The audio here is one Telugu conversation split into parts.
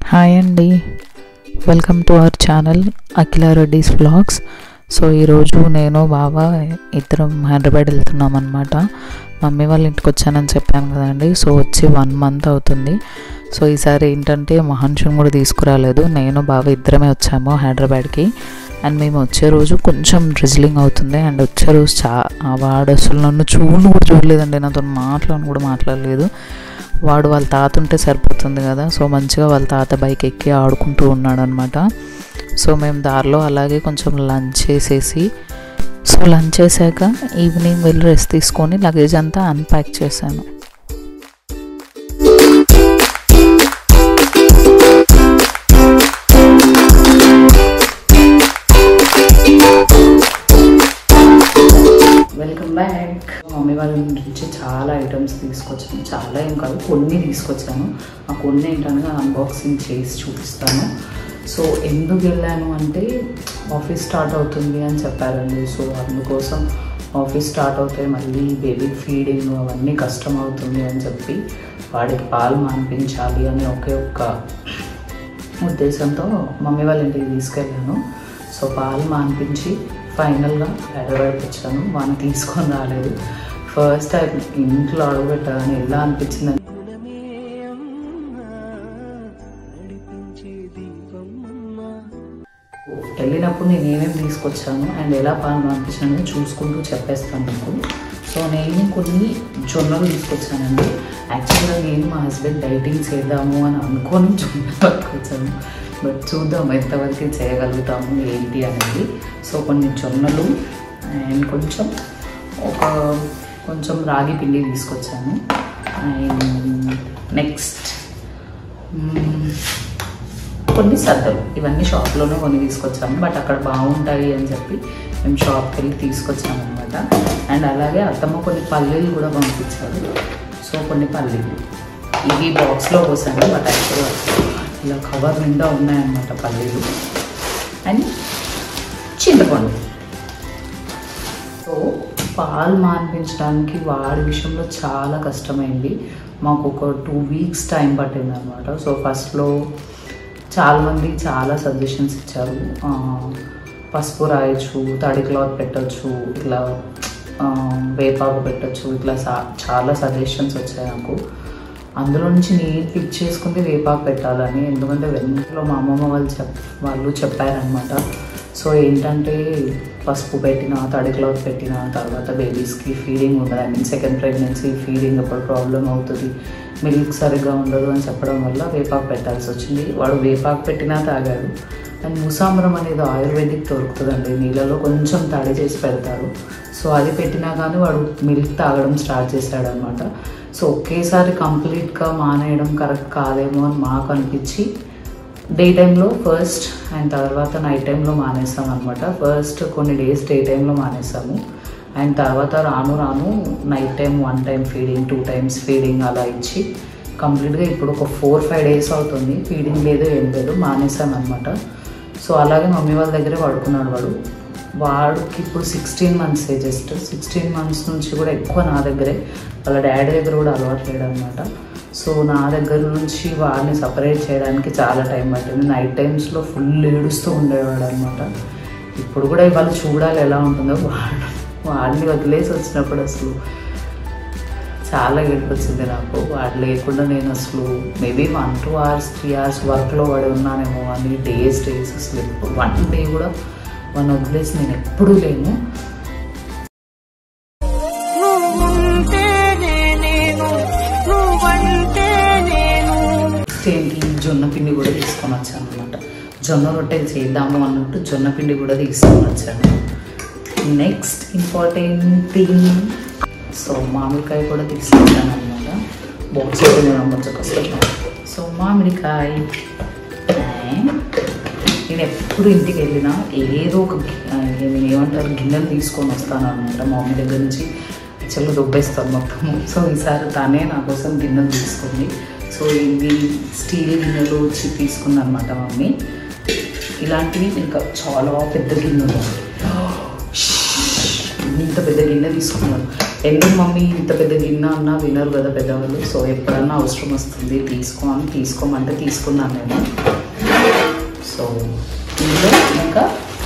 హాయ్ అండి welcome to our channel Akhila Reddy's vlogs so ఈరోజు నేను బాబా ఇద్దరం హైదరాబాద్ వెళ్తున్నాం అనమాట మమ్మీ వాళ్ళ ఇంటికి వచ్చానని చెప్పాను కదండి సో వచ్చి వన్ మంత్ అవుతుంది సో ఈసారి ఏంటంటే మహాన్షన్ కూడా తీసుకురాలేదు నేను బాబా ఇద్దరమే వచ్చాము హైదరాబాద్కి అండ్ మేము వచ్చే రోజు కొంచెం డ్రిజ్లింగ్ అవుతుంది అండ్ వచ్చే రోజు చా వాడు అసలు నన్ను చూడు కూడా చూడలేదండి నాతో మాట్లాడను కూడా మాట్లాడలేదు వాడు వాళ్ళ తాత ఉంటే సరిపోతుంది కదా సో మంచిగా వాళ్ళ తాత బైక్ ఎక్కి ఆడుకుంటూ ఉన్నాడు అనమాట సో మేము దారిలో అలాగే కొంచెం లంచ్ చేసేసి సో లంచ్ చేశాక ఈవినింగ్ వెళ్ళి రెస్ట్ తీసుకొని లగేజ్ అంతా అన్ప్యాక్ చేశాను వెల్కమ్ బ్యాక్ మమ్మీ వాళ్ళ నుంచి చాలా ఐటమ్స్ తీసుకొచ్చాను చాలా ఏం కాదు కొన్ని తీసుకొచ్చాను ఆ కొన్ని ఏంటనగా అన్బాక్సింగ్ చేసి చూపిస్తాను సో ఎందుకు వెళ్ళాను అంటే ఆఫీస్ స్టార్ట్ అవుతుంది అని చెప్పారండి సో అందుకోసం ఆఫీస్ స్టార్ట్ అవుతే మళ్ళీ బేబీ ఫీడింగ్ అవన్నీ కష్టం అవుతుంది అని చెప్పి వాడికి పాలు మానిపించాలి అని ఒకే ఒక్క ఉద్దేశంతో మమ్మీ వాళ్ళ ఇంటికి తీసుకెళ్ళాను సో పాలు మానిపించి ఫైనల్గా హైదరాబాద్కి వచ్చాను వాడిని తీసుకొని రాలేదు ఫస్ట్ టైం ఇంట్లో అడుగుపెట్టాలని ఎలా అనిపించింది వెళ్ళినప్పుడు నేను ఏమేమి తీసుకొచ్చాను అండ్ ఎలా పాలు మానిపించానని చూసుకుంటూ చెప్పేస్తాను మీకు సో నేను కొన్ని జొన్నలు తీసుకొచ్చానండి యాక్చువల్గా నేను మా హస్బెండ్ డైటింగ్ చేద్దాము అని అనుకొని జొన్నలు పట్టుకొచ్చాను బట్ చూద్దాం ఎంతవరకు చేయగలుగుతాము ఏంటి అనేది సో కొన్ని జొన్నలు అండ్ కొంచెం ఒక కొంచెం రాగి పిండి తీసుకొచ్చాను అండ్ నెక్స్ట్ కొన్ని సద్దలు ఇవన్నీ షాప్లోనే కొన్ని తీసుకొచ్చాము బట్ అక్కడ బాగుంటాయి అని చెప్పి మేము షాప్కి వెళ్ళి తీసుకొచ్చాము అనమాట అండ్ అలాగే అత్తమ్మ కొన్ని పల్లీలు కూడా పంపించారు సో కొన్ని పల్లీలు ఇవి బాక్స్లో పోసాను బట్ యాక్చువల్గా ఇలా కవర్ నిండా ఉన్నాయన్నమాట పల్లీలు అండ్ చింతపండు సో పాలు మాన్పించడానికి వాడి విషయంలో చాలా కష్టమైంది మాకు ఒక టూ వీక్స్ టైం పట్టింది అనమాట సో ఫస్ట్లో చాలామంది చాలా సజెషన్స్ ఇచ్చారు ఆ, పసుపు రాయొచ్చు తడి క్లాత్ పెట్టచ్చు ఇట్లా ఆ, వేపాకు పెట్టచ్చు ఇట్లా సా- చాలా సజెషన్స్ వచ్చాయి నాకు అందులో నుంచి నేను పిక్ చేసుకుంది వేపాకు పెట్టాలని ఎందుకంటే వెంటలో మా అమ్మమ్మ వాళ్ళు చెప్ వాళ్ళు చెప్పారనమాట సో ఏంటంటే పసుపు పెట్టిన తడి క్లాత్ పెట్టిన తర్వాత బేబీస్కి ఫీడింగ్ ఉండదు I mean second pregnancy feeding అప్పుడు ప్రాబ్లం అవుతుంది మిల్క్ సరిగ్గా ఉండదు అని చెప్పడం వల్ల వేపాకు పెట్టాల్సి వచ్చింది వాడు వేపాకు పెట్టినా తాగాడు అండ్ ముసాంబరం అనేది ఆయుర్వేదిక్ దొరుకుతుందండి నీళ్ళలో కొంచెం తడి చేసి పెడతారు సో అది పెట్టినా కానీ వాడు మిల్క్ తాగడం స్టార్ట్ చేశాడు అనమాట సో ఒకేసారి కంప్లీట్గా మానేయడం కరెక్ట్ కాదేమో అని మాకు అనిపించి డే టైంలో ఫస్ట్ అండ్ తర్వాత నైట్ టైంలో మానేసాం అనమాట ఫస్ట్ కొన్ని డేస్ డే టైంలో మానేసాము అండ్ తర్వాత రాను రాను night time one time feeding two times feeding అలా ఇచ్చి కంప్లీట్గా ఇప్పుడు ఒక ఫోర్ ఫైవ్ డేస్ అవుతుంది ఫీడింగ్ లేదు ఏం లేదు మానేసాం అనమాట సో అలాగే మమ్మీ వాళ్ళ దగ్గరే పడుకున్నాడు వాడు వాడికి ఇప్పుడు sixteen months just sixteen months నుంచి కూడా ఎక్కువ నా దగ్గరే వాళ్ళ డాడీ దగ్గర కూడా అలవాటు లేడు అనమాట సో నా దగ్గర నుంచి వాడిని సపరేట్ చేయడానికి చాలా టైం పట్టింది నైట్ టైమ్స్లో ఫుల్ ఏడుస్తూ ఉండేవాడు అనమాట ఇప్పుడు కూడా ఇవాళ చూడాలి ఎలా ఉంటుందో వాడు వాడిని వదిలేసి వచ్చినప్పుడు అసలు చాలా ఏడుపు వచ్చింది నాకు వాడు లేకుండా నేను అసలు maybe one two hours three hours వర్క్లో పడి ఉన్నానేమో అని డేస్ డేస్ అసలు ఎప్పుడు వన్ డే కూడా వన్ వదిలేసి నేను ఎప్పుడూ లేను నువ్వుంటేనే నేను నువ్వంటే నేను ఏంటి జొన్న పిండి కూడా తీసుకొని వచ్చాను అనమాట జొన్న రొట్టెలు చేద్దాము అన్నట్టు జొన్న పిండి కూడా తీసుకొని వచ్చాను నెక్స్ట్ ఇంపార్టెంట్ థింగ్ సో మామిడికాయ కూడా తీసుకొచ్చాను అనమాట బాక్స్ తినడం కొంచెం కష్టం సో మామిడికాయ And నేను ఎప్పుడు ఇంటికి వెళ్ళినా ఏదో ఒక గి- ఆ, ఏమి ఏమంటారు గిన్నెలు తీసుకొని వస్తాను అనమాట మా మమ్మీ దగ్గర నుంచి యాక్చువల్గా దుబ్బేస్తాను మొత్తం సో ఈసారి తనే నా కోసం గిన్నెలు తీసుకుంది సో ఇవి స్టీల్ గిన్నెలు వచ్చి తీసుకుంది అనమాట మమ్మీ ఇలాంటివి ఇంకా చాలా పెద్ద గిన్నెలు ఇంత పెద్ద గిన్నె తీసుకున్నారు ఎందుకు మమ్మీ ఇంత పెద్ద గిన్నె అన్నా వినరు కదా పెద్దవాళ్ళు సో ఎప్పుడన్నా అవసరం వస్తుంది తీసుకో అని తీసుకోమంటే తీసుకున్నాను నేను సో ఇందులో ఇంకా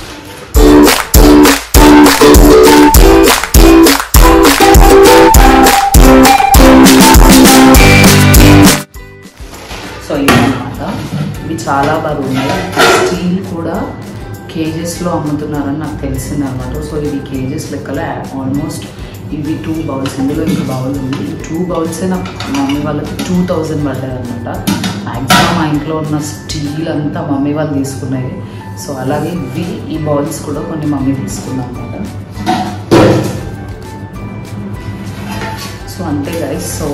సో ఇవన్నమాట ఇవి చాలా బాగా ఉన్నాయి స్టీల్ కూడా కేజెస్లో అమ్ముతున్నారని నాకు తెలిసింది అనమాట సో ఇది కేజెస్ లెక్కలో ఆల్మోస్ట్ ఇవి టూ బౌల్స్ ఇందులో ఇంకా బౌల్ ఉంది ఈ టూ బౌల్సే నాకు మమ్మీ వాళ్ళకి టూ థౌజండ్ పడ్డాయి అనమాట మ్యాక్సిమం మా ఇంట్లో ఉన్న స్టీల్ అంతా మమ్మీ వాళ్ళు తీసుకున్నాయి సో అలాగే ఇవి ఈ బౌల్స్ కూడా కొన్ని మమ్మీ తీసుకున్నాం అనమాట సో అంతే గైస్ సో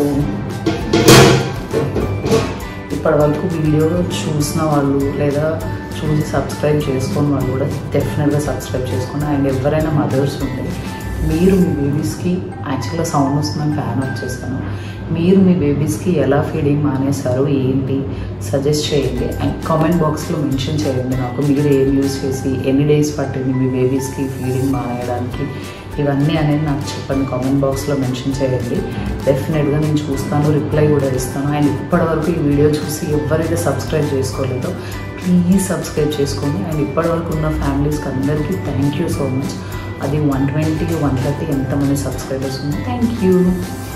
ఇప్పటి వరకు వీడియో చూసిన వాళ్ళు లేదా చూసి సబ్స్క్రైబ్ చేసుకున్న వాళ్ళు కూడా డెఫినెట్గా సబ్స్క్రైబ్ చేసుకోండి అండ్ ఎవరైనా మదర్స్ ఉంటే మీరు మీ బేబీస్కి యాక్చువల్గా సౌండ్ వస్తుందని ఫ్యాన్ వచ్చేసాను మీరు మీ బేబీస్కి ఎలా ఫీడింగ్ మానేశారు ఏంటి సజెస్ట్ చేయండి అండ్ కామెంట్ బాక్స్లో మెన్షన్ చేయండి నాకు మీరు ఏం యూస్ చేసి ఎన్ని డేస్ పట్టింది మీ బేబీస్కి ఫీడింగ్ మానేయడానికి ఇవన్నీ అనేది నాకు చెప్పండి కామెంట్ బాక్స్లో మెన్షన్ చేయండి డెఫినెట్గా నేను చూస్తాను రిప్లై కూడా ఇస్తాను అండ్ ఇప్పటివరకు ఈ వీడియో చూసి ఎవరైతే సబ్స్క్రైబ్ చేసుకోలేదో ప్లీజ్ సబ్స్క్రైబ్ చేసుకోండి అండ్ ఇప్పటివరకు ఉన్న ఫ్యామిలీస్కి అందరికీ థ్యాంక్ యూ సో మచ్ అది వన్ ట్వంటీ వన్ థర్టీ ఎంతమంది సబ్స్క్రైబర్స్ ఉన్నాయి థ్యాంక్ యూ